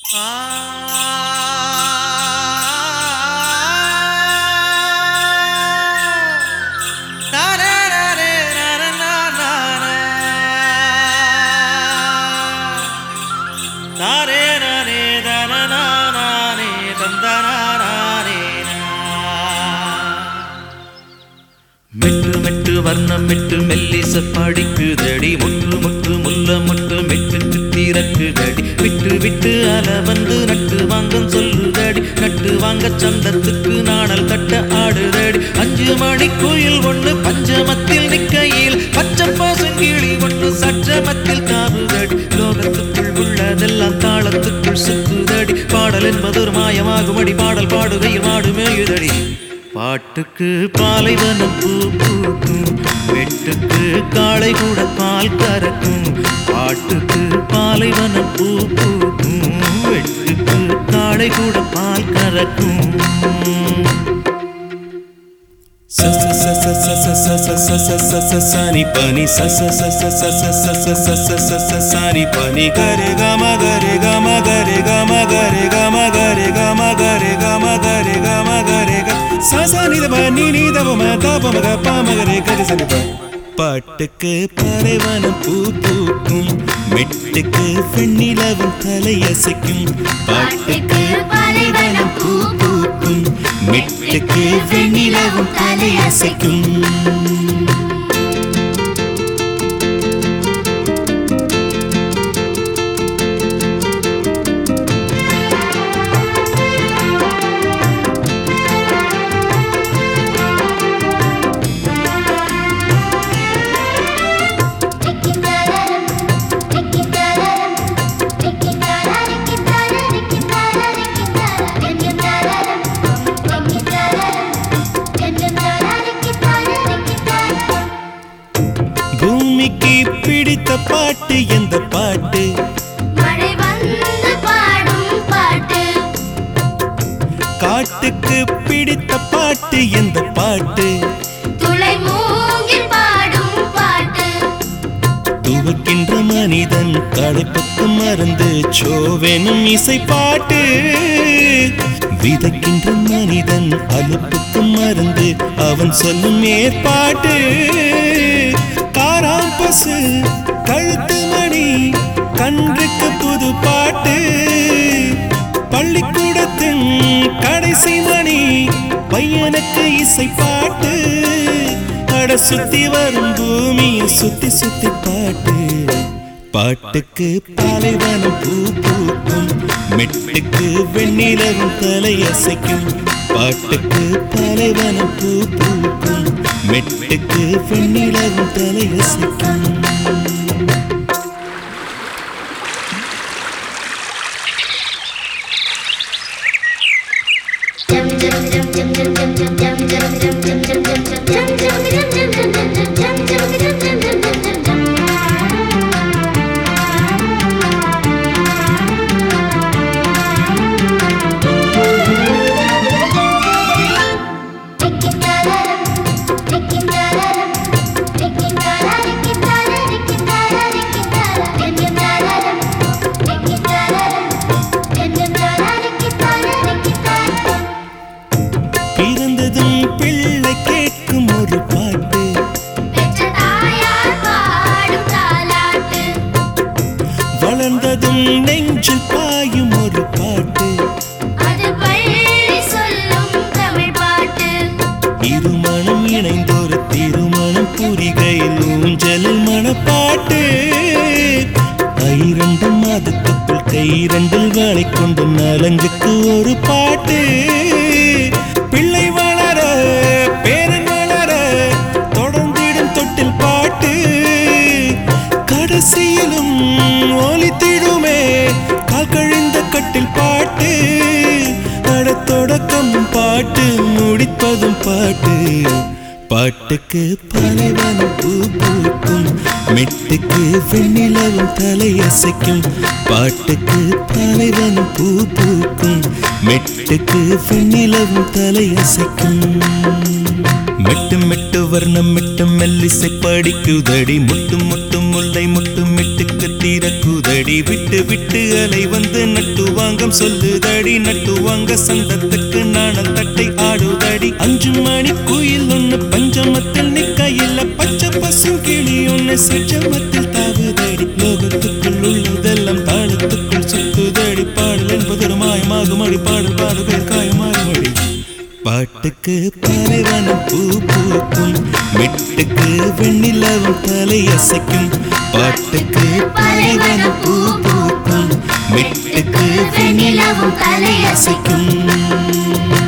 மெட்டு மெட்டு வர்ணம் மெட்டு மெல்லிச படிக்குதடி முட்டு முட்டு முல்ல முட்டு மெட்டு சித்திரக்குதடி விட்டு விட்டு அல வந்து நட்டு வாங்கம் சொல்லுதடி நட்டு வாங்க சந்தத்துக்கு நாணல் கட்ட ஆடுதடி அஞ்சு மணி கோயில் ஒண்ணு பஞ்சமத்தில் நிக்கையில் பச்சை பாசங்கிளி ஒண்ணு சற்றமத்தில் காவுதடி லோகத்துக்குள் உள்ளதெல்லாம் தாளத்துக்குள் சுத்துதடி பாடல் என்பது ஒரு மாயமாகுமடி பாடல் பாடுகையில் மாடு மேயுதடி பாட்டுக்கு பாலைவனம் பூ பூக்கும் வெட்டுக்கு காளை கூட பால் கறக்கும் பாட்டுக்கு பாலைவனம் பூ பூக்கும் வெட்டுக்கு காளை கூட பால் கறக்கும் sa sa sa sa sa sa sa sa sa sa sa sa sa ni pa ni sa sa sa sa sa sa sa sa sa sa sa sa sa ni pa ni ga re ga ma ga re ga ma ga re ga ma ga re ga ma ga re ga ma ga re ga ma ga re ga ma ga re ga sa sa ni da ba ni ni da ba ma da ba ma ga pa ma ga re ga re sa ni pa பாட்டுக்கு பறைவனம் பூ பூக்கும் மெட்டுக்கு வெண்ணிலவும் தலையசைக்கும் பாட்டுக்கு பறைவனம் பூ பூக்கும் மெட்டுக்கு வெண்ணிலவும் தலையசைக்கும் பூமிக்கு பிடித்த பாட்டு எந்த பாட்டு மழை வந்து பாடும் பாட்டு காட்டுக்கு பிடித்த பாட்டு எந்த பாட்டு துளை மூங்கில் பாடும் பாட்டு துவக்கின்ற மனிதன் களைப்புக்கு மறந்து சோவெனும் இசை பாட்டு விதைக்கின்ற மனிதன் அலுப்புக்கு மறந்து அவன் சொல்லும் ஏற்பாட்டு காராம் பசு கழுத்து மணி கன்றுக்கு புது பாட்டு பள்ளிக்கூடத்தின் கடைசி மணி பையனுக்கு இசை பாட்டு அட சுத்தி வரும் பூமியை சுத்தி சுத்தி பாட்டு பாட்டுக்கு பாலைவனம் பூ பூக்கும் மெட்டுக்கு வெண்ணிலவும் தலையசைக்கும் பாட்டுக்கு பாலைவனம் பூ பூக்கும் மெட்டுக்கு வெண்ணிலவும் தலையசைக்கும் பிறந்ததும் பிள்ளை கேட்கும் ஒரு பாட்டு பெற்ற தாயார் பாடும் தாலாட்டு வளர்ந்ததும் நெஞ்சில் பாயும் ஒரு பாட்டு அது பள்ளி சொல்லும் தமிழ் பாட்டு இருமணம் இணைந்தொரு திருமணம் புரிகையில் ஊஞ்சலில் மணப்பாட்டு ஐரண்டு மாதத்துக்குள் கைரண்டில் வாழை கொண்டு நலங்குக்கு ஒரு பாட்டு பிள்ளை வளர பேரன் வளர தொடர்ந்திடும் தொட்டில் பாட்டு கடைசியிலும் ஒலித்திடுமே கால் கழிந்த கட்டில் பாட்டு அட தொடக்கம் பாட்டு முடிப்பதும் பாட்டு பாட்டுக்கு பாலைவனம் பூ பூக்கும் மெட்டுக்கு வெண்ணிலவும் தலையசைக்கும் பாட்டுக்கு பாலைவனம் பூ பூக்கும் மெட்டுக்கு வெண்ணிலவும் தலையசைக்கும் மெட்டு மெட்டு வர்ணம் மெட்டு மெல்லிசை படிக்குதடி முட்டு முட்டு முல்லை முட்டு மெட்டுக்கு தீரக்குதடி விட்டு விட்டு அலை வந்து நட்டு வாங்கம் சொல்லுதடி நட்டு வாங்க சந்தத்துக்கு நாணல் தட்டை ஆடுதடி அஞ்சு மணி குயில் ஒண்ணு பஞ்சமத்தில் நிக்கையில் பச்சை பசு கிளி ஒண்ணு சச்சமத்தில் தாவுதடி லோகத்துக்குள் உள்ளதெல்லாம் தாளத்துக்குள் சுத்துதடி பாடல் என்பது ஒரு மாயமாகும் அடி பாடல் பாடுகள் காயமாகும் அடி பாட்டுக்கு பாலைவனம் பூ பூக்கும் மெட்டுக்கு வெண்ணிலவும் தலையசைக்கும் பாட்டுக்கு பாலைவனம் பூ பூக்கும் மெட்டுக்கு வெண்ணிலவும் தலையசைக்கும்